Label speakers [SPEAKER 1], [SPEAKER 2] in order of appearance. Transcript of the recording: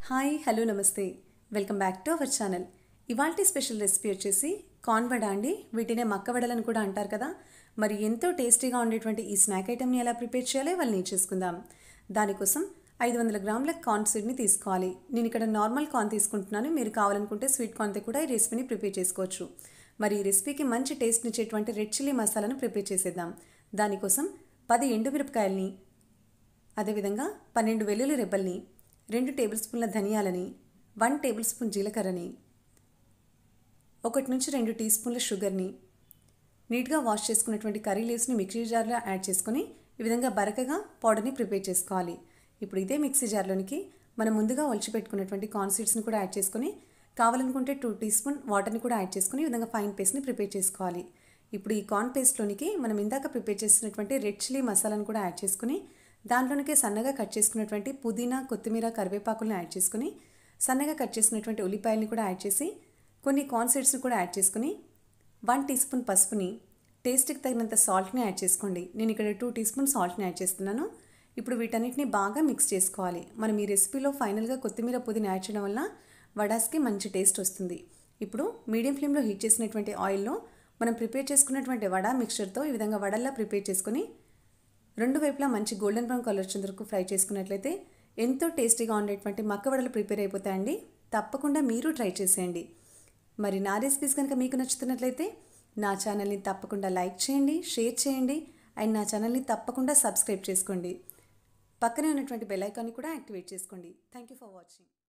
[SPEAKER 1] hi hello నమస్తే welcome back to our channel ఇవాల్టి special recipe వచ్చేసి కార్న్ వడ అండి వీటినే మక్క వడలని కూడా అంటారు కదా మరి ఎంతో టేస్టీగా ఉండేటువంటి ఈ స్నాక్ ఐటెంని ఎలా ప్రిపేర్ చేయాలో వాళ్ళు నేర్చేసుకుందాం దానికోసం ఐదు వందల గ్రాముల కార్న్ సీడ్ని తీసుకోవాలి నేను ఇక్కడ నార్మల్ కార్న్ తీసుకుంటున్నాను మీరు కావాలనుకుంటే స్వీట్ కార్న్తో కూడా ఈ రెసిపీని ప్రిపేర్ చేసుకోవచ్చు మరి ఈ రెసిపీకి మంచి టేస్ట్ని ఇచ్చేటువంటి రెడ్ చిల్లీ మసాలాను ప్రిపేర్ చేసేద్దాం దానికోసం పది ఎండుమిరపకాయల్ని అదేవిధంగా పన్నెండు వెల్లుల్లి రెబ్బల్ని రెండు టేబుల్ స్పూన్ల ధనియాలని వన్ టేబుల్ స్పూన్ జీలకర్రని ఒకటి నుంచి రెండు టీ స్పూన్ల షుగర్ని నీట్గా వాష్ చేసుకున్నటువంటి కర్రీ లీవ్స్ని మిక్సీ జార్లో యాడ్ చేసుకొని ఈ విధంగా బరకగా పౌడర్ని ప్రిపేర్ చేసుకోవాలి ఇప్పుడు ఇదే మిక్సీ జార్లోనికి మనం ముందుగా ఒలిచిపెట్టుకున్నటువంటి కార్న్ సీడ్స్ని కూడా యాడ్ చేసుకొని కావాలనుకుంటే టూ టీ స్పూన్ వాటర్ని కూడా యాడ్ చేసుకొని ఈ విధంగా ఫైన్ పేస్ట్ని ప్రిపేర్ చేసుకోవాలి ఇప్పుడు ఈ కార్న్ పేస్ట్లోనికి మనం ఇందాక ప్రిపేర్ చేసినటువంటి రెడ్ చిల్లీ మసాలాను కూడా యాడ్ చేసుకుని దాంట్లోనికి సన్నగా కట్ చేసుకున్నటువంటి పుదీనా కొత్తిమీర కరివేపాకులను యాడ్ చేసుకుని సన్నగా కట్ చేసినటువంటి ఉల్లిపాయలని కూడా యాడ్ చేసి కొన్ని కార్న్ సీడ్స్ని కూడా యాడ్ చేసుకుని వన్ టీ స్పూన్ పసుపుని టేస్ట్కి తగినంత సాల్ట్ని యాడ్ చేసుకోండి నేను ఇక్కడ టూ టీ స్పూన్ సాల్ట్ని యాడ్ చేస్తున్నాను ఇప్పుడు వీటన్నిటిని బాగా మిక్స్ చేసుకోవాలి మనం ఈ రెసిపీలో ఫైనల్గా కొత్తిమీర పుదీని యాడ్ చేయడం వల్ల వడాస్కి మంచి టేస్ట్ వస్తుంది ఇప్పుడు మీడియం ఫ్లేమ్లో హీట్ చేసినటువంటి ఆయిల్లో మనం ప్రిపేర్ చేసుకున్నటువంటి వడ మిక్చర్తో ఈ విధంగా వడల్లా ప్రిపేర్ చేసుకుని రెండు వైపులా మంచి గోల్డెన్ బ్రౌన్ కలర్ వచ్చేంత వరకు ఫ్రై చేసుకున్నట్లయితే ఎంతో టేస్టీగా ఉండేటువంటి మక్క వడలు ప్రిపేర్ అయిపోతాయండి తప్పకుండా మీరు ట్రై చేసేయండి మరి నా రెసిపీస్ కనుక మీకు నచ్చుతున్నట్లయితే నా ఛానల్ని తప్పకుండా లైక్ చేయండి షేర్ చేయండి అండ్ నా ఛానల్ని తప్పకుండా సబ్స్క్రైబ్ చేసుకోండి పక్కనే ఉన్నటువంటి బెల్ ఐకాన్ని కూడా యాక్టివేట్ చేసుకోండి థ్యాంక్ యూ ఫర్ వాచింగ్